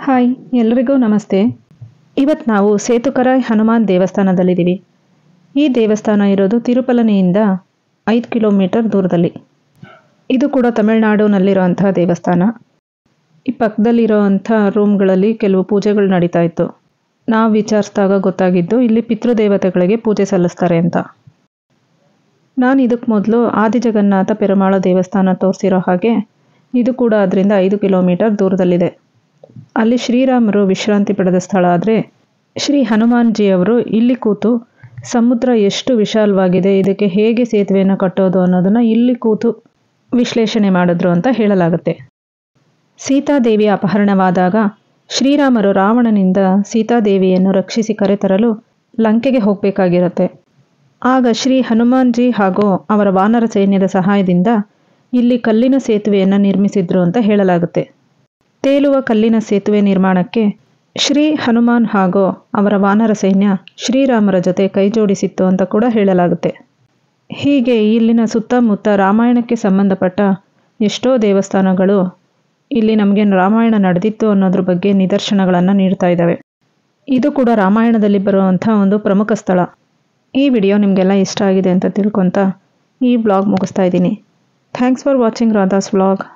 hi ಎಲ್ರಿಗೂ ನಮಸ್ತೆ ಇವತ್ತು ನಾವು ಸೇತುಕರಾಯ್ ಹನುಮಾನ್ ದೇವಸ್ಥಾನದಲ್ಲಿದ್ದೀವಿ ಈ ದೇವಸ್ಥಾನ ಇರೋದು ತಿರುಪಲನೆಯಿಂದ ಐದು ಕಿಲೋಮೀಟರ್ ದೂರದಲ್ಲಿ ಇದು ಕೂಡ ತಮಿಳುನಾಡಿನಲ್ಲಿರುವಂತಹ ದೇವಸ್ಥಾನ ಈ ಪಕ್ಕದಲ್ಲಿರೋವಂಥ ರೂಮ್ಗಳಲ್ಲಿ ಕೆಲವು ಪೂಜೆಗಳು ನಡೀತಾ ಇತ್ತು ನಾವು ವಿಚಾರಿಸಿದಾಗ ಗೊತ್ತಾಗಿದ್ದು ಇಲ್ಲಿ ಪಿತೃದೇವತೆಗಳಿಗೆ ಪೂಜೆ ಸಲ್ಲಿಸ್ತಾರೆ ಅಂತ ನಾನು ಇದಕ್ಕೆ ಮೊದಲು ಆದಿಜಗನ್ನಾಥ ಪೆರುಮಾಳ ದೇವಸ್ಥಾನ ತೋರಿಸಿರೋ ಹಾಗೆ ಇದು ಕೂಡ ಅದರಿಂದ ಐದು ಕಿಲೋಮೀಟರ್ ದೂರದಲ್ಲಿದೆ ಅಲ್ಲಿ ಶ್ರೀರಾಮರು ವಿಶ್ರಾಂತಿ ಪಡೆದ ಸ್ಥಳ ಆದರೆ ಶ್ರೀ ಹನುಮಾನ್ಜಿಯವರು ಇಲ್ಲಿ ಕೂತು ಸಮುದ್ರ ಎಷ್ಟು ವಿಶಾಲವಾಗಿದೆ ಇದಕ್ಕೆ ಹೇಗೆ ಸೇತುವೆಯನ್ನು ಕಟ್ಟೋದು ಅನ್ನೋದನ್ನು ಇಲ್ಲಿ ಕೂತು ವಿಶ್ಲೇಷಣೆ ಮಾಡಿದ್ರು ಅಂತ ಹೇಳಲಾಗುತ್ತೆ ಸೀತಾದೇವಿಯ ಅಪಹರಣವಾದಾಗ ಶ್ರೀರಾಮರು ರಾವಣನಿಂದ ಸೀತಾದೇವಿಯನ್ನು ರಕ್ಷಿಸಿ ಕರೆತರಲು ಲಂಕೆಗೆ ಹೋಗಬೇಕಾಗಿರುತ್ತೆ ಆಗ ಶ್ರೀ ಹನುಮಾನ್ಜಿ ಹಾಗೂ ಅವರ ವಾನರ ಸೈನ್ಯದ ಸಹಾಯದಿಂದ ಇಲ್ಲಿ ಕಲ್ಲಿನ ಸೇತುವೆಯನ್ನು ನಿರ್ಮಿಸಿದ್ರು ಅಂತ ಹೇಳಲಾಗುತ್ತೆ ತೇಲುವ ಕಲ್ಲಿನ ಸೇತುವೆ ನಿರ್ಮಾಣಕ್ಕೆ ಶ್ರೀ ಹನುಮಾನ್ ಹಾಗೂ ಅವರ ವಾನರ ಸೈನ್ಯ ಶ್ರೀರಾಮರ ಜೊತೆ ಕೈಜೋಡಿಸಿತ್ತು ಅಂತ ಕೂಡ ಹೇಳಲಾಗುತ್ತೆ ಹೀಗೆ ಇಲ್ಲಿನ ಸುತ್ತಮುತ್ತ ರಾಮಾಯಣಕ್ಕೆ ಸಂಬಂಧಪಟ್ಟ ಎಷ್ಟೋ ದೇವಸ್ಥಾನಗಳು ಇಲ್ಲಿ ನಮಗೆ ರಾಮಾಯಣ ನಡೆದಿತ್ತು ಅನ್ನೋದ್ರ ಬಗ್ಗೆ ನಿದರ್ಶನಗಳನ್ನು ನೀಡ್ತಾ ಇದ್ದಾವೆ ಇದು ಕೂಡ ರಾಮಾಯಣದಲ್ಲಿ ಬರುವಂಥ ಒಂದು ಪ್ರಮುಖ ಸ್ಥಳ ಈ ವಿಡಿಯೋ ನಿಮಗೆಲ್ಲ ಇಷ್ಟ ಆಗಿದೆ ಅಂತ ತಿಳ್ಕೊತ ಈ ಬ್ಲಾಗ್ ಮುಗಿಸ್ತಾ ಇದ್ದೀನಿ thanks for watching Radha's vlog